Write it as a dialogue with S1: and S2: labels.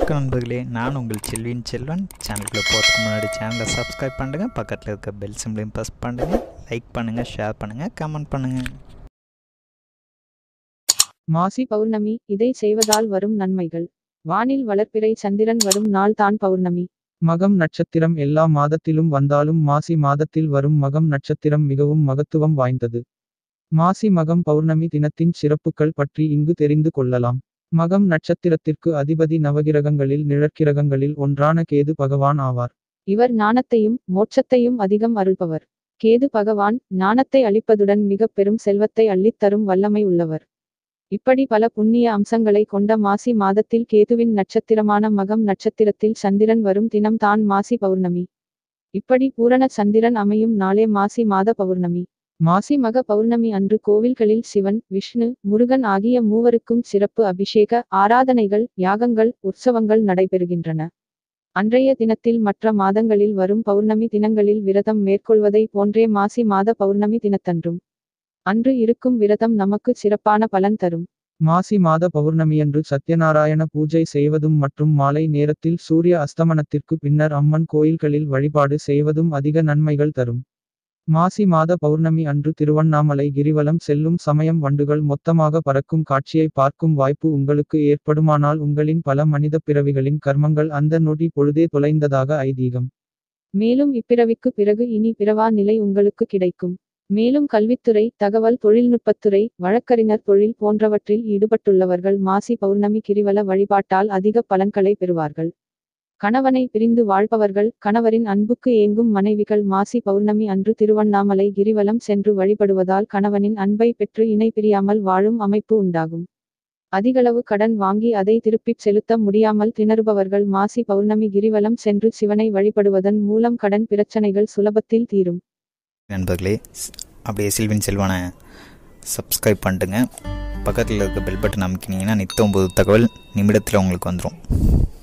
S1: வணக்கம் நண்பர்களே நான் உங்கள் செல்வின் செல்வன் சேனலுக்குள்ளே போகிறதுக்கு முன்னாடி சேனலை சப்ஸ்கிரைப் பண்ணுங்க பக்கத்தில் இருக்க பெல் சிம்லையும் ப்ரெஸ் பண்ணுங்கள் லைக் பண்ணுங்கள் ஷேர் பண்ணுங்கள் கமெண்ட் பண்ணுங்கள்
S2: மாசி பௌர்ணமி இதை செய்வதால் வரும் நன்மைகள் வானில் வளர்ப்பிறை சந்திரன் வரும் நாள் தான் பௌர்ணமி
S3: மகம் நட்சத்திரம் எல்லா மாதத்திலும் வந்தாலும் மாசி மாதத்தில் வரும் மகம் நட்சத்திரம் மிகவும் மகத்துவம் வாய்ந்தது மாசி மகம் பௌர்ணமி தினத்தின் சிறப்புகள் பற்றி இங்கு தெரிந்து கொள்ளலாம் மகம் நட்சத்திரத்திற்கு அதிபதி நவகிரகங்களில் நிழற்கிரகங்களில் ஒன்றான கேது பகவான் ஆவார்
S2: இவர் ஞானத்தையும் மோட்சத்தையும் அதிகம் அருள்பவர் கேது பகவான் ஞானத்தை அளிப்பதுடன் மிகப் பெரும் செல்வத்தை அள்ளித் தரும் வல்லமை உள்ளவர் இப்படி பல புண்ணிய அம்சங்களை கொண்ட மாசி மாதத்தில் கேதுவின் நட்சத்திரமான மகம் நட்சத்திரத்தில் சந்திரன் வரும் தினம் தான் மாசி பௌர்ணமி இப்படி பூரண சந்திரன் அமையும் நாளே மாசி மாத பௌர்ணமி மாசி மக பௌர்ணமி அன்று கோவில்களில் சிவன் விஷ்ணு முருகன் ஆகிய மூவருக்கும் சிறப்பு அபிஷேக ஆராதனைகள் யாகங்கள் உற்சவங்கள் நடைபெறுகின்றன அன்றைய தினத்தில் மற்ற மாதங்களில் வரும் பௌர்ணமி தினங்களில் விரதம் மேற்கொள்வதை போன்றே மாசி மாத பௌர்ணமி தினத்தன்றும் அன்று இருக்கும் விரதம் நமக்கு சிறப்பான பலன் தரும்
S3: மாசி மாத பௌர்ணமியன்று சத்யநாராயண பூஜை செய்வதும் மற்றும் மாலை நேரத்தில் சூரிய அஸ்தமனத்திற்கு பின்னர் அம்மன் கோயில்களில் வழிபாடு செய்வதும் அதிக நன்மைகள் தரும் மாசி மாத பௌர்ணமி அன்று திருவண்ணாமலை கிரிவலம் செல்லும் சமயம் வண்டுகள் மொத்தமாக பறக்கும் காட்சியை பார்க்கும் வாய்ப்பு உங்களுக்கு ஏற்படுமானால் உங்களின் பல மனித பிறவிகளின் கர்மங்கள் அந்த நொடி பொழுதே தொலைந்ததாக ஐதீகம்
S2: மேலும் இப்பிறவிக்கு பிறகு இனி பிறவா நிலை உங்களுக்கு கிடைக்கும் மேலும் கல்வித்துறை தகவல் தொழில்நுட்பத்துறை வழக்கறிஞர் தொழில் போன்றவற்றில் ஈடுபட்டுள்ளவர்கள் மாசி பௌர்ணமி கிரிவல வழிபாட்டால் அதிக பலன்களை பெறுவார்கள் கணவனை பிரிந்து வாழ்பவர்கள் கணவரின் அன்புக்கு ஏங்கும் மனைவிகள் மாசி பௌர்ணமி அன்று திருவண்ணாமலை கிரிவலம் சென்று வழிபடுவதால் கணவனின் அன்பை பெற்று இணை பிரியாமல் வாழும் அமைப்பு உண்டாகும் அதிகளவு கடன் வாங்கி அதை திருப்பிச் செலுத்த முடியாமல் திணறுபவர்கள் மாசி பௌர்ணமி கிரிவலம் சென்று சிவனை வழிபடுவதன் மூலம் கடன் பிரச்சனைகள் சுலபத்தில் தீரும்
S1: நண்பர்களே ஸ்- அப்படியே செல்வின் செல்வனை சப்ஸ்கிரைப் பண்ணிட்டுங்க பக்கத்தில் இருக்க பெல் பட்டன் அமைக்கினீங்கன்னா நித்தம் போது தகவல் நிமிடத்தில் உங்களுக்கு வந்துடும்